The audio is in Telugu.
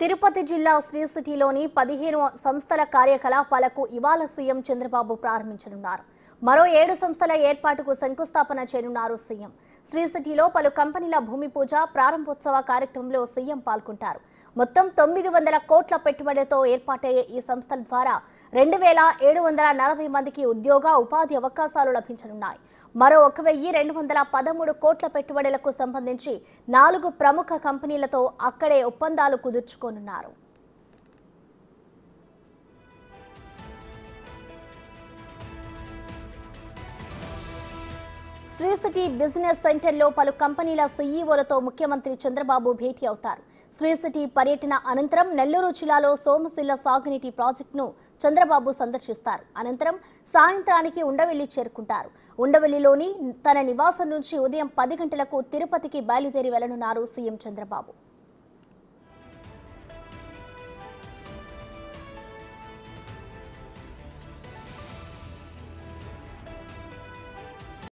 తిరుపతి జిల్లా శ్రీ సిటీలోని పదిహేను సంస్థల కార్యకలాపాలకు ఇవాళ సీఎం చంద్రబాబు ప్రారంభించనున్నారు మరో ఏడు సంస్థల ఏర్పాటుకు శంకుస్థాపన చేయనున్నారు సీఎం శ్రీ సిటీలో పలు కంపెనీల భూమి పూజ ప్రారంభోత్సవ కార్యక్రమంలో సీఎం పాల్గొంటారు మొత్తం తొమ్మిది వందల కోట్ల పెట్టుబడితో ఏర్పాటయ్యే ఈ సంస్థల ద్వారా రెండు వేల ఏడు వందల నలభై మందికి ఉద్యోగ ఉపాధి అవకాశాలు లభించనున్నాయి మరో ఒక వెయ్యి రెండు వందల పదమూడు కోట్ల పెట్టుబడులకు సంబంధించి నాలుగు ప్రముఖ కంపెనీలతో అక్కడే ఒప్పందాలు కుదుర్చుకోనున్నారు శ్రీ సిటీ బిజినెస్ సెంటర్లో పలు కంపెనీల సీఈఓలతో ముఖ్యమంత్రి చంద్రబాబు భేటీ అవుతారు శ్రీ సిటీ పర్యటన అనంతరం నెల్లూరు జిల్లాలో సోమశిల్ల సాగునీటి ప్రాజెక్టును చంద్రబాబు సందర్శిస్తారు అనంతరం సాయంత్రానికి ఉండవెల్లి చేరుకుంటారు ఉండవెల్లిలోని తన నివాసం నుంచి ఉదయం పది గంటలకు తిరుపతికి బయలుదేరి వెళ్లనున్నారు సీఎం చంద్రబాబు